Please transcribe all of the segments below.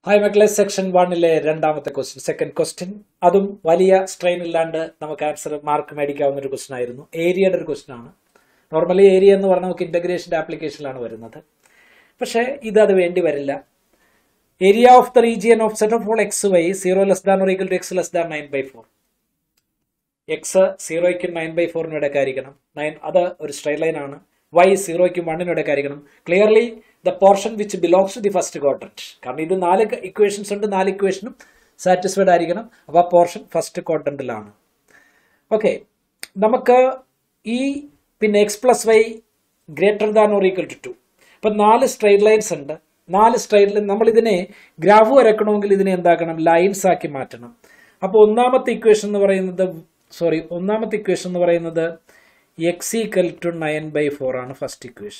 hi മക്കളെ section വണ്ണിലെ രണ്ടാമത്തെ ക്വസ്റ്റ്യൻ സെക്കൻഡ് ക്വസ്റ്റ്യൻ അതും വലിയ സ്ട്രെയിൻ ഇല്ലാണ്ട് നമുക്ക് ആൻസർ മാർക്ക് മേടിക്കാവുന്ന ഒരു ക്വസ്റ്റ്യൻ ആയിരുന്നു ഏരിയയുടെ ഒരു ക്വസ്റ്റ്യൻ ആണ് നോർമലി ഏരിയ എന്ന് പറഞ്ഞാൽ നമുക്ക് ഇന്റഗ്രേഷന്റെ ആപ്ലിക്കേഷനിലാണ് വരുന്നത് പക്ഷേ ഇത് അത് വേണ്ടി വരില്ല area of the region of set of all X Y zero less than or equal to X less than nine by four X സീറോയ്ക്കും നയൻ ബൈ ഫോറിനും ഇടയ്ക്ക് ആയിരിക്കണം നയൻ അത് ഒരു സ്ട്രൈറ്റ് ലൈൻ ആണ് വൈ സീറോയ്ക്കും വണ്ണിനും ഇടയ്ക്ക് ആയിരിക്കണം clearly the portion which belongs to the first quadrant കാരണം ഇത് നാല് ഇക്വേഷൻസ് ഉണ്ട് നാല് ഇക്വേഷനും സാറ്റിസ്ഫൈഡ് ആയിരിക്കണം അപ്പോൾ ആ പോർഷൻ ഫസ്റ്റ് ക്വാഡ്രന്റിലാണ് ഓക്കെ നമുക്ക് ഈ പിന്നെ X plus Y greater than or equal to two അപ്പം നാല് സ്ട്രൈറ്റ് ലൈൻസ് ഉണ്ട് നാല് സ്ട്രൈറ്റ് ലൈൻ നമ്മൾ ഇതിനെ ഗ്രാഫ് വരക്കണമെങ്കിൽ ഇതിനെ എന്താക്കണം ലൈൻസ് ആക്കി മാറ്റണം അപ്പോൾ ഒന്നാമത്തെ ഇക്വേഷൻ എന്ന് പറയുന്നത് സോറി ഒന്നാമത്തെ ഇക്വേഷൻ എന്ന് പറയുന്നത് X equal to nine by four ആണ് ഫസ്റ്റ് ഇക്വേഷൻ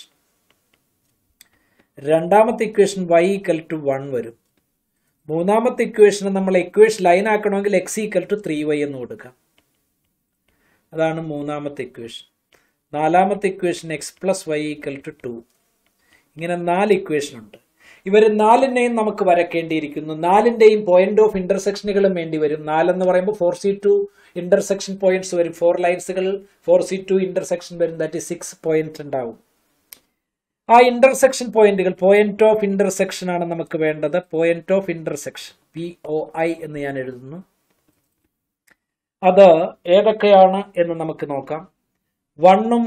രണ്ടാമത്തെ equation Y equal to one വരും മൂന്നാമത്തെ ഇക്വേഷന് നമ്മൾ ഇക്വേഷൻ ലൈൻ ആക്കണമെങ്കിൽ X equal to three Y എന്ന് കൊടുക്കാം അതാണ് മൂന്നാമത്തെ ഇക്വേഷൻ നാലാമത്തെ equation X plus Y equal to two ഇങ്ങനെ നാല് ഇക്വേഷൻ ഉണ്ട് ഇവർ നാലിനെയും നമുക്ക് വരക്കേണ്ടിയിരിക്കുന്നു നാലിന്റെയും പോയിന്റ് ഓഫ് ഇന്റർസെക്ഷനുകളും വേണ്ടി വരും നാലെന്ന് പറയുമ്പോൾ four C two intersection points വരും ഫോർ ലൈൻസുകൾ ഫോർ സി ടു ഇന്റർസെക്ഷൻ വരും ദാറ്റ് സിക്സ് പോയിന്റ് ഉണ്ടാവും ആ ഇന്റർസെക്ഷൻ പോയിന്റുകൾ പോയിന്റ് ഓഫ് ഇന്റർസെക്ഷൻ ആണ് നമുക്ക് വേണ്ടത് point of intersection P O I എന്ന് ഞാൻ എഴുതുന്നു അത് ഏതൊക്കെയാണ് എന്ന് നമുക്ക് നോക്കാം വണ്ണും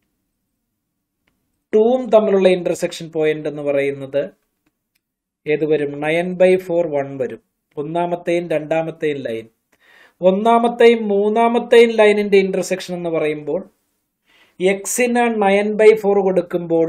ടൂവും തമ്മിലുള്ള ഇന്റർസെക്ഷൻ പോയിന്റ് എന്ന് പറയുന്നത് ഏത് വരും നയൻ ബൈ ഫോർ വൺ വരും ഒന്നാമത്തെയും രണ്ടാമത്തെയും ലൈൻ ഒന്നാമത്തെയും മൂന്നാമത്തെയും ലൈനിന്റെ ഇന്റർസെക്ഷൻ എന്ന് പറയുമ്പോൾ എക്സിന് നയൻ ബൈ ഫോർ കൊടുക്കുമ്പോൾ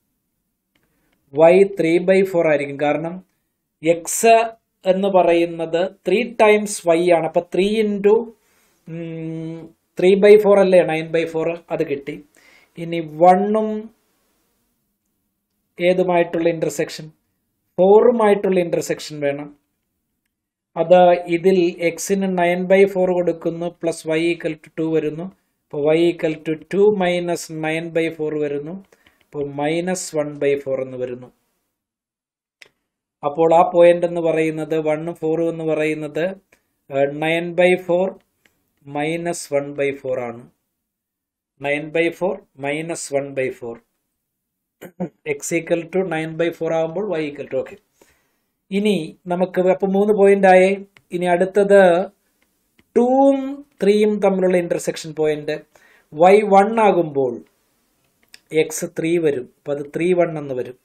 വൈ ത്രീ ബൈ ഫോർ ആയിരിക്കും കാരണം എക്സ് എന്ന് പറയുന്നത് ത്രീ ടൈംസ് വൈ ആണ് അപ്പൊ three into three by four അല്ലേ നയൻ ബൈ ഫോർ അത് കിട്ടി ഇനി വണ്ണും ഏതുമായിട്ടുള്ള ഇന്റർസെക്ഷൻ ഫോറുമായിട്ടുള്ള ഇന്റർസെക്ഷൻ വേണം അത് ഇതിൽ എക്സിന് നയൻ ബൈ ഫോർ കൊടുക്കുന്നു plus Y equal to two വരുന്നു അപ്പോൾ Y equal to two minus nine by four വരുന്നു അപ്പോൾ മൈനസ് വൺ ബൈ ഫോർ എന്ന് വരുന്നു അപ്പോൾ ആ പോയിന്റ് എന്ന് പറയുന്നത് വണ്ണും ഫോറും എന്ന് പറയുന്നത് nine by four minus one by four ആണ് nine by four minus one by four X equal to nine by four ആകുമ്പോൾ വൈ ഈക്വൽ ടു ഓക്കെ ഇനി നമുക്ക് അപ്പോൾ മൂന്ന് പോയിന്റ് ആയേ ഇനി അടുത്തത് ടൂവും ത്രീയും തമ്മിലുള്ള ഇന്റർസെക്ഷൻ പോയിന്റ് വൈ വൺ ആകുമ്പോൾ എക്സ് ത്രീ വരും അപ്പൊ അത് ത്രീ വൺ എന്ന് വരും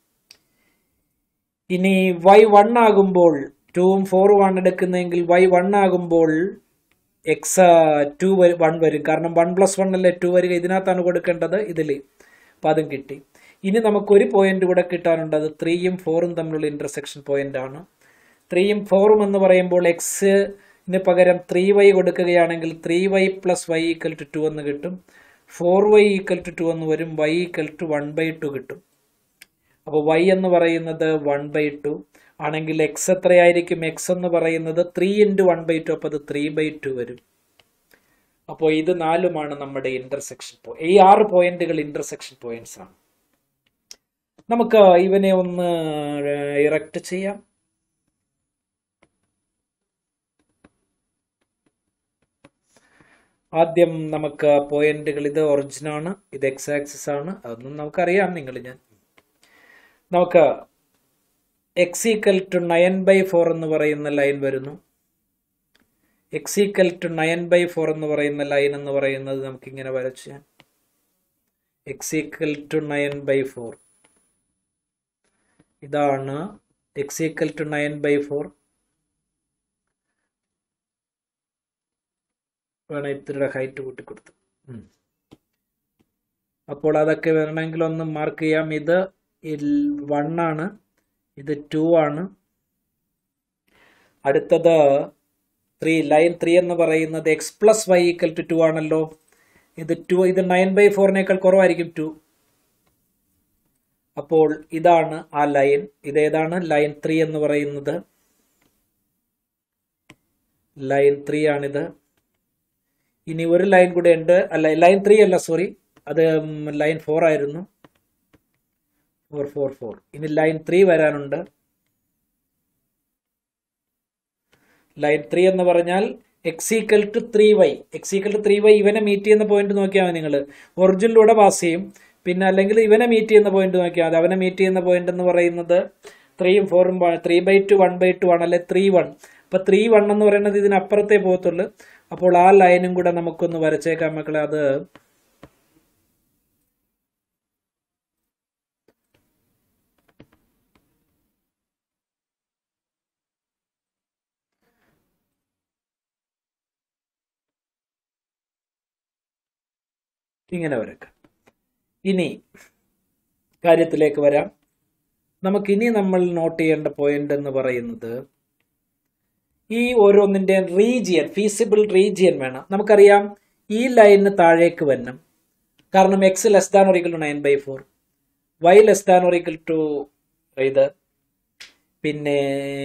ഇനി വൈ വൺ ആകുമ്പോൾ ടൂവും ഫോറും ആണ് എടുക്കുന്നതെങ്കിൽ വൈ വൺ ആകുമ്പോൾ എക്സ് ടു വൺ വരും കാരണം വൺ പ്ലസ് വൺ അല്ലേ ടു വരിക ഇതിനകത്താണ് കൊടുക്കേണ്ടത് ഇതിൽ അപ്പം അതും കിട്ടി ഇനി നമുക്കൊരു പോയിന്റ് കൂടെ കിട്ടാനുണ്ട് അത് ത്രീയും ഫോറും തമ്മിലുള്ള ഇന്റർസെക്ഷൻ പോയിന്റ് ആണ് ത്രീയും ഫോറും എന്ന് പറയുമ്പോൾ എക്സിന് പകരം ത്രീ വൈ കൊടുക്കുകയാണെങ്കിൽ three Y plus Y equal to two എന്ന് കിട്ടും four Y equal to two എന്ന് വരും Y equal to one by two കിട്ടും അപ്പോൾ വൈ എന്ന് പറയുന്നത് വൺ ബൈ ടു ആണെങ്കിൽ എക്സ് എത്രയായിരിക്കും എക്സ് എന്ന് പറയുന്നത് three into one by two അപ്പോൾ അത് ത്രീ ബൈ ടു വരും അപ്പോൾ ഇത് നാലുമാണ് നമ്മുടെ ഇന്റർസെക്ഷൻ ഈ ആറ് പോയിന്റുകൾ ഇന്റർസെക്ഷൻ പോയിന്റ്സ് ആണ് നമുക്ക് ഇവനെ ഒന്ന് ഇറക്റ്റ് ചെയ്യാം ആദ്യം നമുക്ക് പോയിന്റുകൾ ഇത് ഒറിജിൻ ആണ് ഇത് എക്സ് ആക്സിസ് ആണ് അതൊന്നും നമുക്കറിയാം നിങ്ങൾ ഞാൻ നമുക്ക് X equal to nine by four എന്ന് പറയുന്ന ലൈൻ വരുന്നു X equal to nine by four എന്ന് പറയുന്ന ലൈൻ എന്ന് പറയുന്നത് നമുക്കിങ്ങനെ വരച്ചു ഞാൻ X equal to nine by four ഇതാണ് X equal to nine by four വേണം ഇത്തിരിയുടെ ഹൈറ്റ് കൂട്ടിക്കൊടുത്തു അപ്പോൾ അതൊക്കെ വരണമെങ്കിൽ ഒന്ന് മാർക്ക് ചെയ്യാം ഇത് വൺ ആണ് ഇത് ടു ആണ് അടുത്തത് ത്രീ ലൈൻ ത്രീ എന്ന് പറയുന്നത് X plus Y equal to two ആണല്ലോ ഇത് ടു ഇത് നയൻ ബൈ ഫോറിനേക്കാൾ കുറവായിരിക്കും ടു അപ്പോൾ ഇതാണ് ആ ലൈൻ ഇതേതാണ് ലൈൻ ത്രീ എന്ന് പറയുന്നത് ലൈൻ ത്രീ ആണിത് ഇനി ഒരു ലൈൻ കൂടെ ഉണ്ട് അല്ല ലൈൻ ത്രീ അല്ല സോറി അത് ലൈൻ ഫോർ ആയിരുന്നു ഫോർ ഫോർ ഫോർ ഇനി ലൈൻ ത്രീ വരാനുണ്ട് ലൈൻ ത്രീ എന്ന് പറഞ്ഞാൽ X equal to three Y X equal to three Y ഇവനെ മീറ്റ് ചെയ്യുന്ന പോയിന്റ് നോക്കിയാൽ മതി നിങ്ങൾ ഒറിജിനിലൂടെ പാസ് ചെയ്യും പിന്നെ അല്ലെങ്കിൽ ഇവനെ മീറ്റ് ചെയ്യുന്ന പോയിന്റ് നോക്കിയാൽ മതി അവനെ മീറ്റ് ചെയ്യുന്ന പോയിന്റ് എന്ന് പറയുന്നത് ത്രീയും ഫോറും three by two one by two ആണ് അല്ലെ ത്രീ വൺ അപ്പൊ ത്രീ വൺ എന്ന് പറയുന്നത് ഇതിനപ്പുറത്തേ പോകത്തുള്ളൂ അപ്പോൾ ആ ലൈനും കൂടെ നമുക്കൊന്ന് വരച്ചേക്കാം മക്കളെ അത് ഇങ്ങനെ വരക്കാം ഇനി കാര്യത്തിലേക്ക് വരാം നമുക്കിനി നമ്മൾ നോട്ട് ചെയ്യേണ്ട പോയിന്റ് എന്ന് പറയുന്നത് ഈ ഓരോന്നിന്റെ റീജിയൻ ഫീസിബിൾ റീജിയൻ വേണം നമുക്കറിയാം ഈ ലൈനിന് താഴേക്ക് വരണം കാരണം X less than or equal to nine by four Y less than or equal to ഇത് പിന്നെ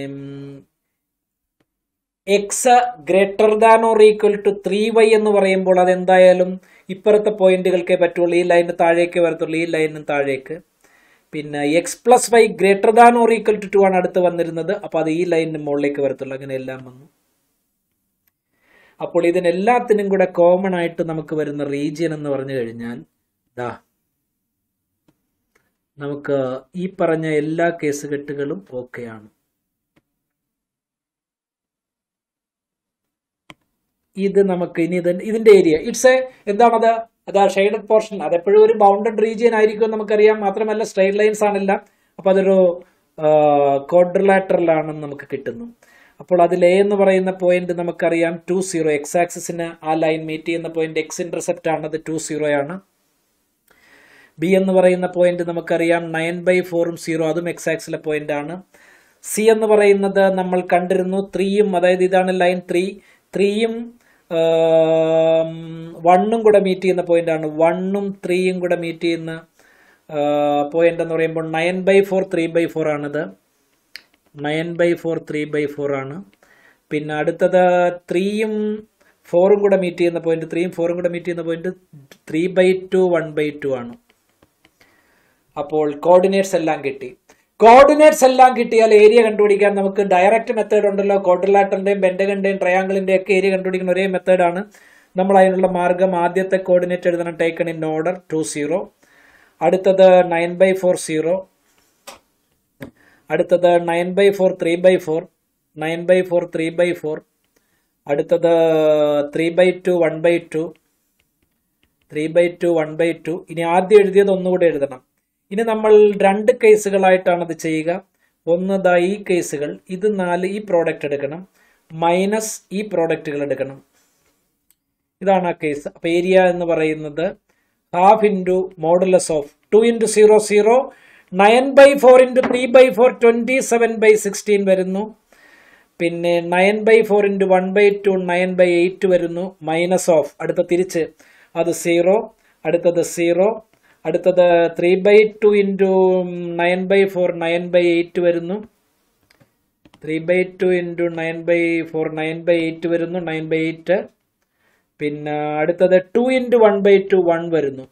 X greater than or equal to three Y എന്ന് പറയുമ്പോൾ അതെന്തായാലും ഇപ്പുറത്തെ പോയിന്റുകൾക്കേ പറ്റുള്ളൂ ഈ ലൈനിന് താഴേക്ക് വരത്തുള്ളൂ ഈ ലൈനിന് താഴേക്ക് പിന്നെ X plus Y greater than or equal to two two അടുത്ത് വന്നിരുന്നത് അപ്പോൾ അത് ഈ ലൈനിന് മുകളിലേക്ക് വരത്തുള്ളൂ അങ്ങനെ എല്ലാം വന്നു അപ്പോൾ ഇതിനെല്ലാത്തിനും കൂടെ കോമൺ ആയിട്ട് നമുക്ക് വരുന്ന റീജിയൻ എന്ന് പറഞ്ഞു കഴിഞ്ഞാൽ ദാ നമുക്ക് ഈ പറഞ്ഞ എല്ലാ കേസ് കെട്ടുകളും ഓക്കെയാണ് ഇത് നമുക്ക് ഇനി ഇത് ഇതിന്റെ ഏരിയ ഇറ്റ്സ് എ എന്താണത് അത് ആ ഷെയ്ഡഡ് പോർഷൻ അതെപ്പോഴും ഒരു ബൗണ്ടഡ് റീജിയൻ ആയിരിക്കും എന്ന് നമുക്കറിയാം മാത്രമല്ല സ്ട്രൈറ്റ് ലൈൻസ് ആണെല്ലാം അപ്പൊ അതൊരു ക്വാഡ്രിലാറ്ററലാണെന്ന് നമുക്ക് കിട്ടുന്നു അപ്പോൾ അതിൽ എ എന്ന് പറയുന്ന പോയിന്റ് നമുക്കറിയാം ടു സീറോ എക്സ് ആക്സിസിന് ആ ലൈൻ മീറ്റ് ചെയ്യുന്ന പോയിന്റ് എക്സ് ഇന്റർസെപ്റ്റ് ആണ് അത് ടു സീറോ ആണ് ബി എന്ന് പറയുന്ന പോയിന്റ് നമുക്കറിയാം നയൻ ബൈ ഫോറും സീറോ അതും എക്സ് ആക്സിലെ പോയിന്റ് ആണ് സി എന്ന് പറയുന്നത് നമ്മൾ കണ്ടിരുന്നു ത്രീയും അതായത് ഇതാണ് ലൈൻ ത്രീ ത്രീയും വണ്ണും കൂടെ മീറ്റ് ചെയ്യുന്ന പോയിന്റ് ആണ് വണ്ണും ത്രീയും കൂടെ മീറ്റ് ചെയ്യുന്ന പോയിന്റ് എന്ന് പറയുമ്പോൾ nine by four three by four ആണിത് nine by four three by four ആണ് പിന്നെ അടുത്തത് ത്രീയും ഫോറും കൂടെ മീറ്റ് ചെയ്യുന്ന പോയിന്റ് ത്രീയും ഫോറും കൂടെ മീറ്റ് ചെയ്യുന്ന point three by two one by two ആണ് അപ്പോൾ കോർഡിനേറ്റ്സ് എല്ലാം കിട്ടി കോർഡിനേറ്റ്സ് എല്ലാം കിട്ടിയാൽ ഏരിയ കണ്ടുപിടിക്കാൻ നമുക്ക് ഡയറക്റ്റ് മെത്തേഡ് ഉണ്ടല്ലോ ക്വാഡ്രിലാറ്ററിന്റെയും ബെൻഡഗന്റെയും ട്രയാങ്കിളിന്റെയും ഒക്കെ ഏരിയ കണ്ടുപിടിക്കുന്ന ഒരേ മെത്തേഡാണ് നമ്മൾ അതിനുള്ള മാർഗം ആദ്യത്തെ കോർഡിനേറ്റ് എഴുതണം taken in order two zero അടുത്തത് നയൻ ബൈ ഫോർ സീറോ അടുത്തത് nine by four three by four nine by four three by four അടുത്തത് three by two one by two three by two one by two ഇനി ആദ്യം എഴുതിയത് ഒന്നുകൂടെ എഴുതണം ഇനി നമ്മൾ രണ്ട് കേസുകളായിട്ടാണ് അത് ചെയ്യുക ഒന്ന് ദാ ഈ കേസുകൾ ഇത് നാല് ഈ പ്രോഡക്റ്റ് എടുക്കണം മൈനസ് ഈ പ്രോഡക്റ്റുകൾ എടുക്കണം ഇതാണ് ആ കേസ് അപ്പൊ ഏരിയ എന്ന് പറയുന്നത് half into modulus of two into zero zero nine by four into three by four twenty seven by sixteen വരുന്നു പിന്നെ nine by four into one by two nine by eight വരുന്നു minus of അടുത്ത തിരിച്ച് അത് zero അടുത്തത് zero അടുത്തത് three by two into nine by four nine by eight വരുന്നു three by two into nine by four nine by eight വരുന്നു nine by eight പിന്നെ അടുത്തത് two into one by two one വരുന്നു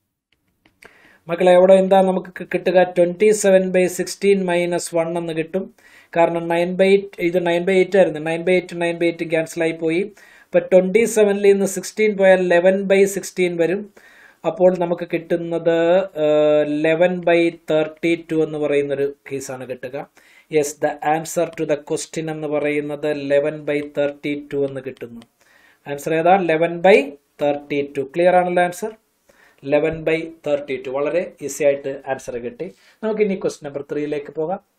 മക്കളെ അവിടെ എന്താ നമുക്ക് കിട്ടുക twenty seven by sixteen minus one എന്ന് കിട്ടും കാരണം നയൻ ബൈ ഇത് നയൻ ബൈ എയ്റ്റ് ആയിരുന്നു nine by eight nine by eight cancel ആയി പോയി അപ്പോൾ ട്വൻറ്റി സെവനിൽ നിന്ന് സിക്സ്റ്റീൻ പോയാൽ ലെവൻ ബൈ സിക്സ്റ്റീൻ വരും അപ്പോൾ നമുക്ക് കിട്ടുന്നത് ലെവൻ ബൈ തേർട്ടി ടു എന്ന് പറയുന്നൊരു കേസാണ് കിട്ടുക yes the answer to the question എന്ന് പറയുന്നത് ലെവൻ ബൈ തേർട്ടി ടു എന്ന് കിട്ടുന്നു ആൻസർ ഏതാ eleven by thirty two clear ആണല്ലോ answer eleven by thirty two വളരെ ഈസി ആയിട്ട് ആൻസർ കിട്ടി നമുക്ക് ഇനി ക്വസ്റ്റ്യൻ നമ്പർ ത്രീയിലേക്ക് പോകാം